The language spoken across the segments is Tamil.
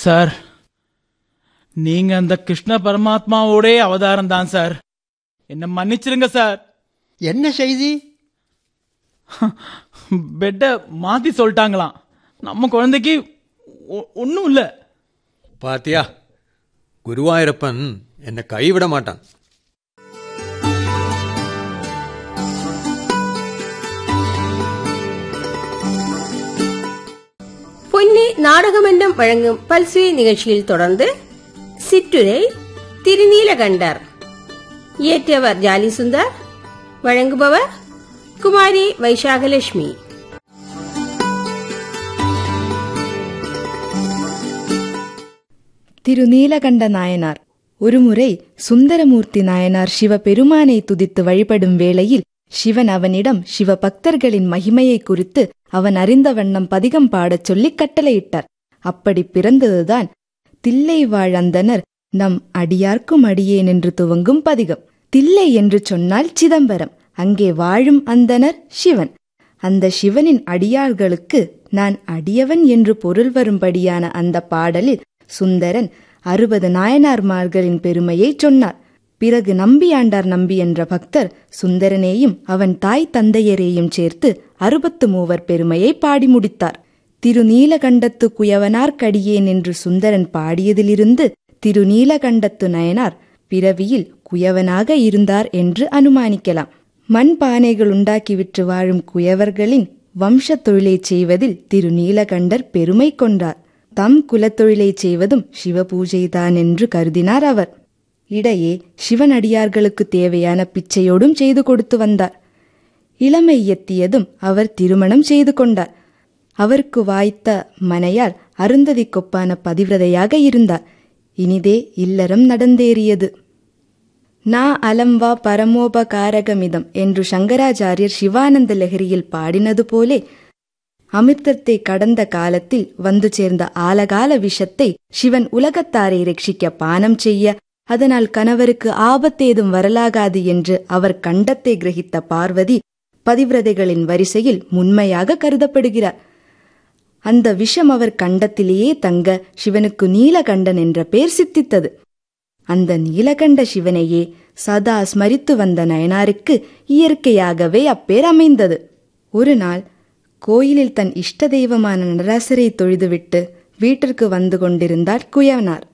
சார் நீங்க அந்த கிருஷ்ண பரமாத்மாவோடே அவதாரம் தான் சார் என்ன மன்னிச்சிருங்க சார் என்ன செய்தி பெட்டை மாத்தி சொல்லிட்டாங்களாம் நம்ம குழந்தைக்கு ஒன்றும் இல்லை பாத்தியா குருவாயூரப்பன் என்னை கைவிட மாட்டான் பொன்னி நாடகமன்றம் வழங்கும் பல்சுவை நிகழ்ச்சியில் தொடர்ந்து சிற்றுரை திருநீலகண்டர் இயற்றியவர் ஜாலி சுந்தர் வழங்குபவர் குமாரி வைசாகலட்சுமி திருநீலகண்ட நாயனார் ஒருமுறை சுந்தரமூர்த்தி நாயனார் சிவபெருமானை துதித்து வழிபடும் வேளையில் சிவன் அவனிடம் சிவ பக்தர்களின் மகிமையை குறித்து அவன் அறிந்த வண்ணம் பதிகம் பாடச் சொல்லிக் கட்டளையிட்டார் அப்படி பிறந்ததுதான் தில்லை வாழ்ந்தனர் நம் அடியார்க்கும் அடியேன் என்று துவங்கும் பதிகம் தில்லை என்று சொன்னால் சிதம்பரம் அங்கே வாழும் அந்தனர் சிவன் அந்த சிவனின் அடியார்களுக்கு நான் அடியவன் என்று பொருள் வரும்படியான அந்த பாடலில் சுந்தரன் அறுபது நாயனார்மார்களின் பெருமையை சொன்னார் பிறகு நம்பியாண்டார் நம்பி என்ற பக்தர் சுந்தரனேயும் அவன் தாய் தந்தையரையும் சேர்த்து அறுபத்து மூவர் பெருமையை பாடி முடித்தார் திருநீலகண்டத்து குயவனார் கடியேன் என்று சுந்தரன் பாடியதிலிருந்து திருநீலகண்டத்து நயனார் பிறவியில் குயவனாக இருந்தார் என்று அனுமானிக்கலாம் மண் பானைகள் உண்டாக்கி விற்று வாழும் குயவர்களின் வம்சத் தொழிலைச் செய்வதில் திருநீலகண்டர் பெருமை கொண்டார் தம் குலத்தொழிலைச் செய்வதும் சிவபூஜைதான் என்று கருதினார் அவர் இடையே சிவனடியார்களுக்கு தேவையான பிச்சையோடும் செய்து கொடுத்து வந்தார் இளமை எத்தியதும் அவர் திருமணம் செய்து கொண்டார் அவருக்கு வாய்த்த மனையால் அருந்ததி கொப்பான பதிவிரதையாக இருந்தார் இனிதே இல்லறம் நடந்தேறியது நா அலம்வா பரமோபகாரகமிதம் என்று சங்கராச்சாரியர் சிவானந்த லஹரியில் பாடினது போலே அமிர்தத்தை கடந்த காலத்தில் வந்து சேர்ந்த ஆலகால விஷத்தை சிவன் உலகத்தாரை ரட்சிக்க பானம் செய்ய அதனால் கணவருக்கு ஆபத்தேதும் வரலாகாது என்று அவர் கண்டத்தை கிரகித்த பார்வதி பதிவிரதைகளின் வரிசையில் முன்மையாக கருதப்படுகிறார் அந்த விஷம் அவர் கண்டத்திலேயே தங்க சிவனுக்கு நீலகண்டன் என்ற பெயர் சித்தித்தது அந்த நீலகண்ட சிவனையே சதா ஸ்மரித்து வந்த நயனாருக்கு இயற்கையாகவே அப்பேர் அமைந்தது ஒரு நாள் கோயிலில் தன் இஷ்ட தெய்வமான நடராசரை தொழுதுவிட்டு வீட்டிற்கு வந்து கொண்டிருந்தார் குயவனார்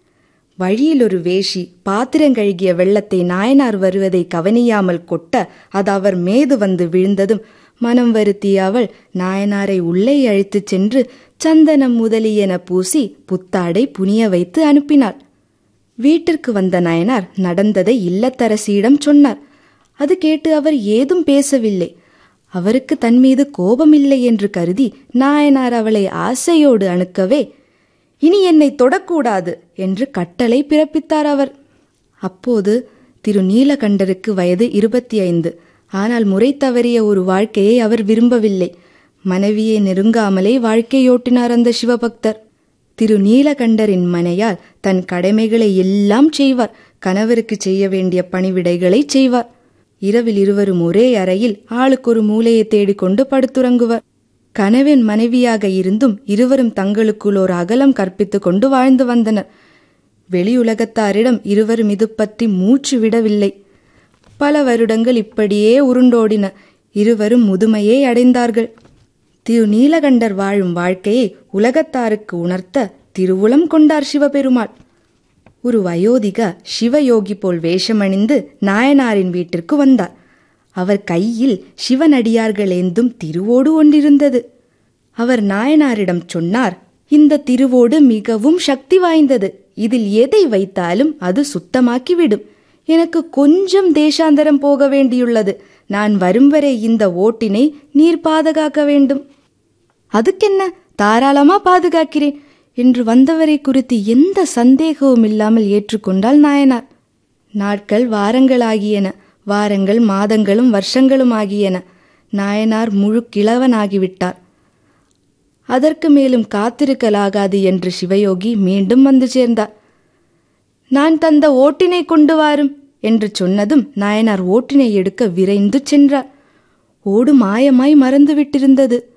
வழியில் ஒரு வேஷி பாத்திரங்கழுகிய வெள்ளத்தை நாயனார் வருவதை கவனியாமல் கொட்ட அது அவர் மேது வந்து விழுந்ததும் மனம் வருத்திய அவள் நாயனாரை உள்ளே அழைத்துச் சென்று சந்தனம் முதலியன பூசி புத்தாடை புனிய வைத்து அனுப்பினாள் வீட்டிற்கு வந்த நயனார் நடந்ததை இல்லத்தரசியிடம் சொன்னார் அது கேட்டு அவர் ஏதும் பேசவில்லை அவருக்கு தன் மீது கோபமில்லை என்று கருதி நாயனார் அவளை ஆசையோடு அணுக்கவே இனி என்னை தொடக்கூடாது என்று கட்டளை பிறப்பித்தார் அவர் அப்போது திரு நீலகண்டருக்கு வயது இருபத்தி ஐந்து ஆனால் முறை தவறிய ஒரு வாழ்க்கையை அவர் விரும்பவில்லை மனைவியை நெருங்காமலே வாழ்க்கையோட்டினார் அந்த சிவபக்தர் திரு நீலகண்டரின் மனையால் தன் கடமைகளை எல்லாம் செய்வார் கணவருக்கு செய்ய வேண்டிய பணிவிடைகளை செய்வார் இரவில் இருவரும் ஒரே அறையில் ஆளுக்கு ஒரு மூலையை தேடிக்கொண்டு படுத்துறங்குவர் கணவன் மனைவியாக இருந்தும் இருவரும் தங்களுக்குள் ஒரு அகலம் கற்பித்துக் கொண்டு வாழ்ந்து வந்தனர் வெளியுலகத்தாரிடம் இருவரும் இது பற்றி மூச்சு விடவில்லை பல வருடங்கள் இப்படியே உருண்டோடின இருவரும் முதுமையை அடைந்தார்கள் திரு நீலகண்டர் வாழும் வாழ்க்கையை உலகத்தாருக்கு உணர்த்த திருவுளம் கொண்டார் சிவபெருமாள் ஒரு வயோதிக சிவயோகி போல் வேஷமணிந்து நாயனாரின் வீட்டிற்கு வந்தார் அவர் கையில் சிவனடியார்கள் ஏந்தும் திருவோடு ஒன்றிருந்தது அவர் நாயனாரிடம் சொன்னார் இந்த திருவோடு மிகவும் சக்தி வாய்ந்தது இதில் எதை வைத்தாலும் அது சுத்தமாக்கிவிடும் எனக்கு கொஞ்சம் தேசாந்தரம் போக வேண்டியுள்ளது நான் வரும் வரை இந்த ஓட்டினை நீர் பாதுகாக்க வேண்டும் அதுக்கென்ன தாராளமா பாதுகாக்கிறேன் என்று வந்தவரை குறித்து எந்த சந்தேகமும் இல்லாமல் ஏற்றுக்கொண்டால் நாயனார் நாட்கள் வாரங்களாகியன வாரங்கள் மாதங்களும் வருஷங்களும் ஆகியன நாயனார் முழு கிழவனாகிவிட்டார் அதற்கு மேலும் காத்திருக்கலாகாது என்று சிவயோகி மீண்டும் வந்து சேர்ந்தார் நான் தந்த ஓட்டினை கொண்டு வாரும் என்று சொன்னதும் நாயனார் ஓட்டினை எடுக்க விரைந்து சென்றார் ஓடு மாயமாய் மறந்து விட்டிருந்தது